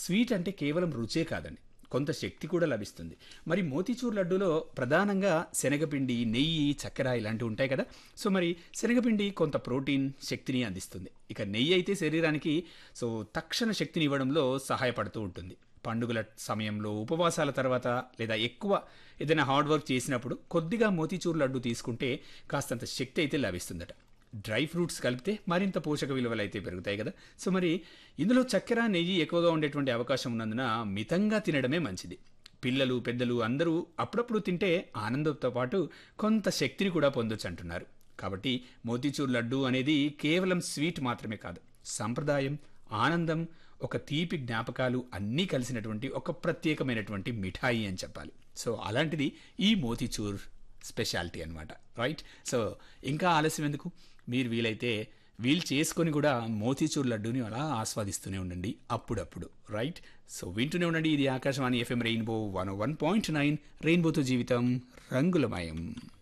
sweet అంటే కేవలం రుచే కాదండి కొంత శక్తి కూడా లభిస్తుంది మరి మోతీచూర్ లడ్డూలో ప్రధానంగా శనగపిండి నెయ్యి చక్కెర ఇలాంటివి ఉంటాయి కదా సో మరి శనగపిండి కొంత ప్రోటీన్ శక్తిని అందిస్తుంది ఇక నెయ్యి అయితే శరీరానికి సో తక్షణ శక్తిని ఇవ్వడంలో సహాయపడుతూ ఉంటుంది పండుగల సమయంలో ఉపవాసాల తర్వాత లేదా ఎక్కువ ఏదైనా హార్డ్ వర్క్ చేసినప్పుడు కొద్దిగా మోతీచూర్ లడ్డు తీసుకుంటే కాస్తంత శక్తి అయితే లభిస్తుందట డ్రై ఫ్రూట్స్ కలిపితే మరింత పోషక విలువలు అయితే పెరుగుతాయి కదా సో మరి ఇందులో చక్కెర నెయ్యి ఎక్కువగా ఉండేటువంటి అవకాశం ఉన్నందున మితంగా తినడమే మంచిది పిల్లలు పెద్దలు అందరూ అప్పుడప్పుడు తింటే ఆనందంతో పాటు కొంత శక్తిని కూడా పొందొచ్చు అంటున్నారు కాబట్టి మోతీచూర్ లడ్డు అనేది కేవలం స్వీట్ మాత్రమే కాదు సంప్రదాయం ఆనందం ఒక తీపి జ్ఞాపకాలు అన్నీ కలిసినటువంటి ఒక ప్రత్యేకమైనటువంటి మిఠాయి అని చెప్పాలి సో అలాంటిది ఈ మోతీచూర్ స్పెషాలిటీ అనమాట రైట్ సో ఇంకా ఆలస్యం ఎందుకు మీరు వీలైతే వీలు చేసుకొని కూడా మోతీచూర్ లడ్డూని అలా ఆస్వాదిస్తూనే ఉండండి అప్పుడప్పుడు రైట్ సో వింటూనే ఉండండి ఇది Akashvani FM Rainbow one one point nine రెయిన్బోతో జీవితం రంగులమయం